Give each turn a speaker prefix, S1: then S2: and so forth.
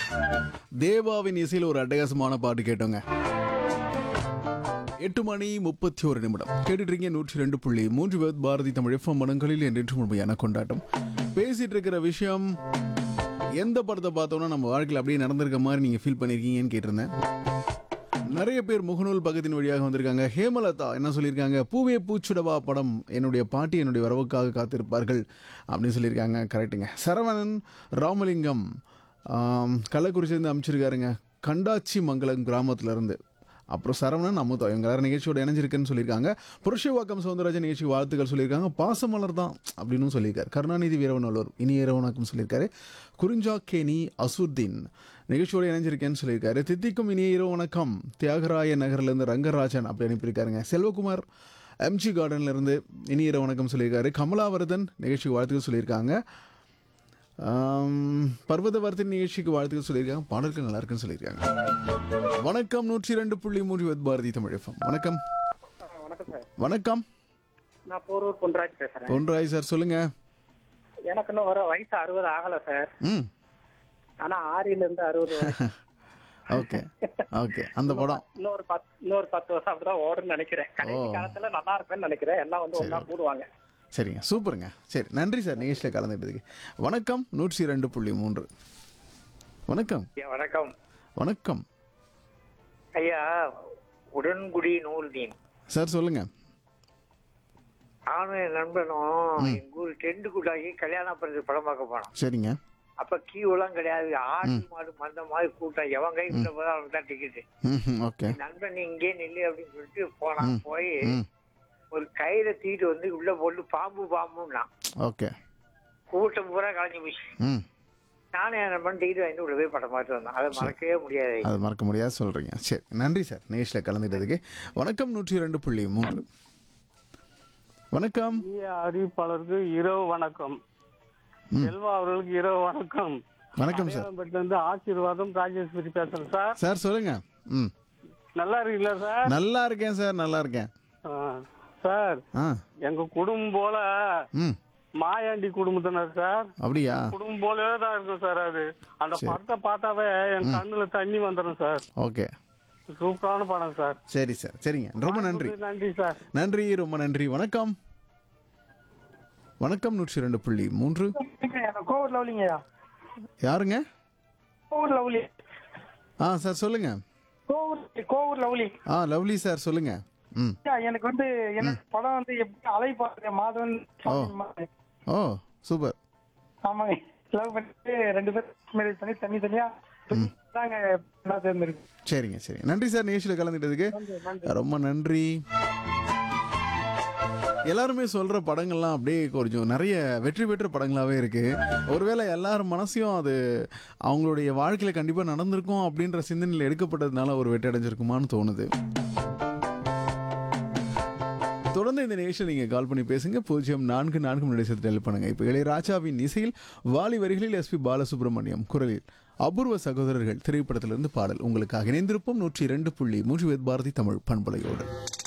S1: தேவாவின் இசையில் ஒரு அட்டகாசமான பாட்டு கேட்டோங்க எட்டு மணி முப்பத்தி ஒரு நிமிடம் கேட்டுட்டு நூற்றி ரெண்டு புள்ளி மூன்று வேத் பாரதி தமிழ் எஃப்எம் மனங்களில் என்றென்று முழுமையான கொண்டாட்டம் பேசிட்டு இருக்கிற விஷயம் எந்த படத்தை பார்த்தோன்னா நம்ம வாழ்க்கையில் அப்படியே நடந்திருக்க மாதிரி நீங்கள் ஃபீல் பண்ணியிருக்கீங்கன்னு கேட்டிருந்தேன் நிறைய பேர் முகநூல் பக்கத்தின் வழியாக வந்திருக்காங்க ஹேமலதா என்ன சொல்லியிருக்காங்க பூவே பூச்சுடவா படம் என்னுடைய பாட்டி என்னுடைய வரவுக்காக காத்திருப்பார்கள் அப்படின்னு சொல்லியிருக்காங்க கரெக்டுங்க சரவணன் ராமலிங்கம் ஆம், கள்ளக்குறிச்சியிலேருந்து அமைச்சிருக்காருங்க கண்டாச்சி மங்கலம் கிராமத்துல-இருந்து அப்புறம் சரவணன் அமுதா இவங்க எல்லாரும் நிகழ்ச்சியோட இணைஞ்சிருக்குன்னு சொல்லியிருக்காங்க புருஷவாக்கம் சௌந்தரராஜன் நிகழ்ச்சி வாழ்த்துக்கள் சொல்லியிருக்காங்க பாசமலர் தான் அப்படின்னு சொல்லியிருக்காரு கருணாநிதி வீரவநல்லூர் இனி இரவணக்கம் சொல்லியிருக்காரு குறிஞ்சா கேனி அசுர்தீன் நிகழ்ச்சியோட இணைஞ்சிருக்கேன்னு சொல்லியிருக்காரு தித்திக்கும் இனிய இரவு வணக்கம் தியாகராய நகர்லேருந்து ரங்கராஜன் அப்படி அனுப்பியிருக்காருங்க செல்வகுமார் எம்ஜி கார்டன்லேருந்து இனி இரவு வணக்கம் சொல்லியிருக்காரு கமலாவர்தன் நிகழ்ச்சிக்கு வாழ்த்துக்கள் சொல்லியிருக்காங்க ஆம், பர்வதவர்த்தின் நிகழ்ச்சிக்கு வாழ்த்துக்கள் சொல்லியிருக்காங்க பாடல்கள் நல்லா இருக்குன்னு சொல்லியிருக்காங்க வணக்கம் நூற்றி ரெண்டு புள்ளி மூன்று வித் பாரதி தமிழ் FM. வணக்கம்
S2: வணக்கம் சார்
S1: வணக்கம்
S2: நான் போரூர் பொன்ராஜ் பேசுறேன்
S1: பொன்ராய் சார் சொல்லுங்க
S2: எனக்கு இன்னும் வர வயசு அறுபது ஆகல சார்
S1: ம்
S2: ஆனா ஆறில இருந்து அறுபது வரைக்கும்.
S1: ஓகே ஓகே அந்த படம்
S2: இன்னொரு பத்து இன்னொரு பத்து வருஷம் அப்படிதான் ஓடுன்னு நினைக்கிறேன் கடைசி காலத்துல நல்லா இருப்பேன்னு நினைக்கிறேன் எல்லாம் வந்து ஒண்ணா கூடுவாங்க
S1: சரிங்க சூப்பருங்க சரி நன்றி சார் நிகழ்ச்சியில் கலந்துட்டதுக்கு வணக்கம் நூற்றி ரெண்டு புள்ளி மூன்று வணக்கம்
S3: ஐயா, வணக்கம்
S1: வணக்கம்
S3: ஐயா உடன்குடி நூல்தீன்
S1: சார் சொல்லுங்க
S3: நானும் என் நண்பனும் எங்க ஊர் டென்ட் கூட்டாகி கல்யாணம் பண்ணுறது படம் பார்க்க போனோம்
S1: சரிங்க
S3: அப்ப கியூ எல்லாம் கிடையாது ஆடு மாடு மந்த மாதிரி கூட்டம் எவன் கை கிட்ட போதா அவனுக்கு தான் டிக்கெட்
S1: ம் ஓகே
S3: நண்பன் நீ இங்கே நில்லு அப்படின்னு சொல்லிட்டு போனான் போய்
S1: ம்
S3: ஒரு கயிறை தூக்கிட்டு வந்து உள்ள போட்டு பாம்பு பாம்புன்னா
S1: ஓகே
S3: கூட்டம் பூரா கலைஞ்சு போச்சு
S1: ம்
S3: நானும் என் நண்பன் டிக்கெட் வாங்கிட்டு உள்ள போய் படம் பார்த்து வந்தேன் அதை மறக்கவே முடியாது
S1: அது மறக்க முடியாது சொல்கிறீங்க சரி நன்றி சார் நிகழ்ச்சியில் கலந்துட்டதுக்கு வணக்கம் நூற்றி ரெண்டு புள்ளி மூன்று வணக்கம்
S4: இந்திய அறிவிப்பாளருக்கு இரவு வணக்கம் செல்வா அவர்களுக்கு இரவு வணக்கம்
S1: வணக்கம் சார்
S4: அடையாளம்பேட்டில இருந்து ஆசீர்வாதம் ராஜேஸ்வரி பேசுறேன் சார்
S1: சார் சொல்லுங்க ம்
S4: நல்லா இருக்கீங்களா சார்
S1: நல்லா இருக்கேன் சார் நல்லா இருக்கேன்
S4: ஆ, சார்
S1: ஆ
S4: எங்க குடும்பம் போல
S1: ம்
S4: மாயாண்டி குடும்பத்தினர் சார்
S1: அப்படியா
S4: குடும்பம் போலவே தான் இருக்கும் சார் அது அந்த படத்தை பார்த்தாவே என் கண்ணுல தண்ணி வந்துடும் சார்
S1: ஓகே
S4: சூப்பரான படம் சார்
S1: சரி சார் சரிங்க ரொம்ப நன்றி
S4: நன்றி சார்
S1: நன்றி ரொம்ப நன்றி வணக்கம் வணக்கம் நூற்றி ரெண்டு புள்ளி மூன்று
S2: கோவூர் லவ்லிங்கய்யா
S1: யாருங்க
S2: கோவூர் லவ்லி
S1: ஆ சார் சொல்லுங்க
S2: கோவூர் கோவூர் லவ்லி
S1: ஆ லவ்லி சார் சொல்லுங்க ம்
S2: ஐயா, எனக்கு வந்து எனக்கு படம் வந்து எப்படி அலை பாக்குற மாதவன் சாமி மாதிரி.
S1: ஓ சூப்பர்
S2: ஆமாங்க லவ் பண்ணிட்டு ரெண்டு பேரும் மேரேஜ் பண்ணி தனி தனியா தாங்க எல்லாம் சேர்ந்துருக்கு
S1: சரிங்க சரி நன்றி சார் நிகழ்ச்சியில் கலந்துட்டதுக்கு ரொம்ப நன்றி எல்லாருமே சொல்ற படங்கள்லாம் அப்படியே கொஞ்சம் நிறைய வெற்றி பெற்ற படங்களாவே இருக்கு ஒருவேளை எல்லாரும் மனசையும் அது அவங்களுடைய வாழ்க்கையில கண்டிப்பா நடந்திருக்கும் அப்படின்ற சிந்தனையில் எடுக்கப்பட்டதுனால ஒரு வெற்றி அடைஞ்சிருக்குமான்னு தோணுது தொடர்ந்து இந்த நிகழ்ச்சியில் நீங்கள் கால் பண்ணி பேசுங்க பூஜ்ஜியம் நான்கு நான்கு முன்னாடி சேர்த்து டெல் பண்ணுங்க இப்போ இளையராஜாவின் இசையில் வாலி வரிகளில் எஸ்பி பாலசுப்ரமணியம் குரலில் அபூர்வ சகோதரர்கள் திரைப்படத்திலிருந்து பாடல் உங்களுக்காக இணைந்திருப்போம் நூற்றி இரண்டு புள்ளி மூன்று பாரதி தமிழ் பண்பலையோடு